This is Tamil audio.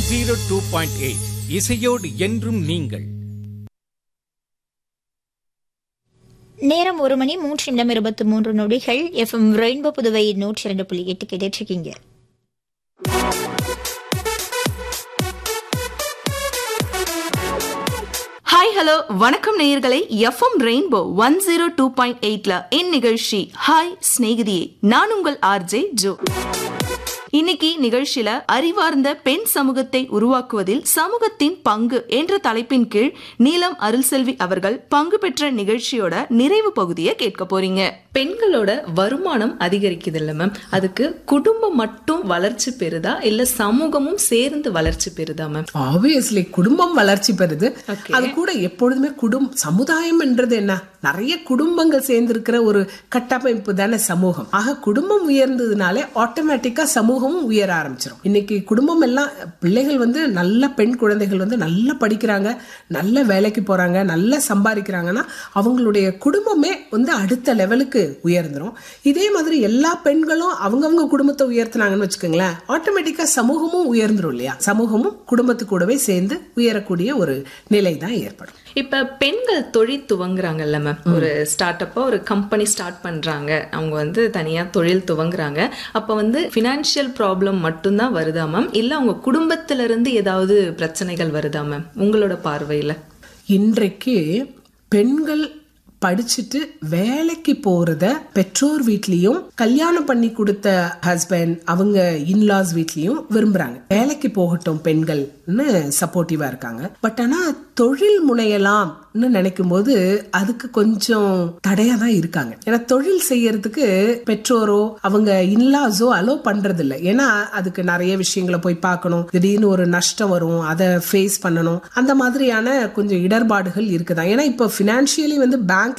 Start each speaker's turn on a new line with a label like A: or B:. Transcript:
A: ஜீரோ டூ பாயிண்ட் எயிட் இசையோடு என்றும் நீங்கள்
B: நேரம் ஒரு மணி மூன்று நிமிடம் இருபத்தி மூன்று நொடிகள் எஃப்எம் ரெயின்போ புதுவை நூற்றி இரண்டு புள்ளி எட்டு கேட்டுருக்கீங்க
C: ஹாய் ஹலோ வணக்கம் நேயர்களை FM rainbow one zero two point எயிட்ல என் நிகழ்ச்சி ஹாய் சிநேகிதியே நான் உங்கள் ஆர்ஜே ஜோ இன்னைக்கு நிகழ்ச்சியில அறிவார்ந்த பெண் சமூகத்தை உருவாக்குவதில் சமூகத்தின் பங்கு என்ற தலைப்பின் கீழ் நீலம் அருள்செல்வி அவர்கள் பங்கு பெற்ற நிகழ்ச்சியோட நிறைவு பகுதியை கேட்க போறீங்க பெண்களோட வருமானம் அதிகரிக்குது இல்ல மேம் அதுக்கு குடும்பம் மட்டும் வளர்ச்சி பெறுதா இல்ல சமூகமும் சேர்ந்து வளர்ச்சி பெறுதா மேம்
D: ஆப்வியஸ்லி குடும்பம் வளர்ச்சி பெறுது
C: Okay.
D: அது கூட எப்பொழுதுமே குடும் சமுதாயம் என்றது என்ன நிறைய குடும்பங்கள் சேர்ந்திருக்கிற ஒரு கட்டமைப்பு தானே சமூகம் ஆக குடும்பம் உயர்ந்ததுனாலே ஆட்டோமேட்டிக்கா சமூகமும் உயர ஆரம்பிச்சிடும் இன்னைக்கு குடும்பம் எல்லாம் பிள்ளைகள் வந்து நல்ல பெண் குழந்தைகள் வந்து நல்லா படிக்கிறாங்க நல்ல வேலைக்கு போறாங்க நல்லா சம்பாதிக்கிறாங்கன்னா அவங்களுடைய குடும்பமே வந்து அடுத்த லெவலுக்கு உயர்ந்துரும் இதே மாதிரி எல்லா பெண்களும் அவங்கவங்க குடும்பத்தை உயர்த்தினாங்கன்னு வச்சுக்கோங்களேன் ஆட்டோமேட்டிக்கா சமூகமும் உயர்ந்துரும் இல்லையா சமூகமும் குடும்பத்து கூடவே சேர்ந்து உயரக்கூடிய ஒரு நிலை தான் ஏற்படும்
C: இப்ப பெண்கள் தொழில் துவங்குறாங்கல்ல மேம் ஒரு ஸ்டார்ட் அப்பா ஒரு கம்பெனி ஸ்டார்ட் பண்றாங்க அவங்க வந்து தனியா தொழில் துவங்குறாங்க அப்ப வந்து பினான்சியல் ப்ராப்ளம் மட்டும்தான் வருதா மேம் இல்ல அவங்க குடும்பத்துல இருந்து ஏதாவது பிரச்சனைகள் வருதா மேம் உங்களோட பார்வையில
D: இன்றைக்கு பெண்கள் படிச்சுட்டு வேலைக்கு போறத பெற்றோர் வீட்லயும் கல்யாணம் பண்ணி கொடுத்த ஹஸ்பண்ட் அவங்க இன்லாஸ் வீட்லயும் விரும்புறாங்க வேலைக்கு போகட்டும் பெண்கள்னு சப்போர்ட்டிவா இருக்காங்க பட் ஆனா தொழில் முனையலாம்னு நினைக்கும் போது அதுக்கு கொஞ்சம் தடையா தான் இருக்காங்க ஏன்னா தொழில் செய்யறதுக்கு பெற்றோரோ அவங்க இன்லாஸோ அலோ பண்றது இல்லை ஏன்னா அதுக்கு நிறைய விஷயங்களை போய் பார்க்கணும் திடீர்னு ஒரு நஷ்டம் வரும் அதை ஃபேஸ் பண்ணணும் அந்த மாதிரியான கொஞ்சம் இடர்பாடுகள் இருக்குதான் ஏன்னா இப்போ பினான்சியலி வந்து பேங்க்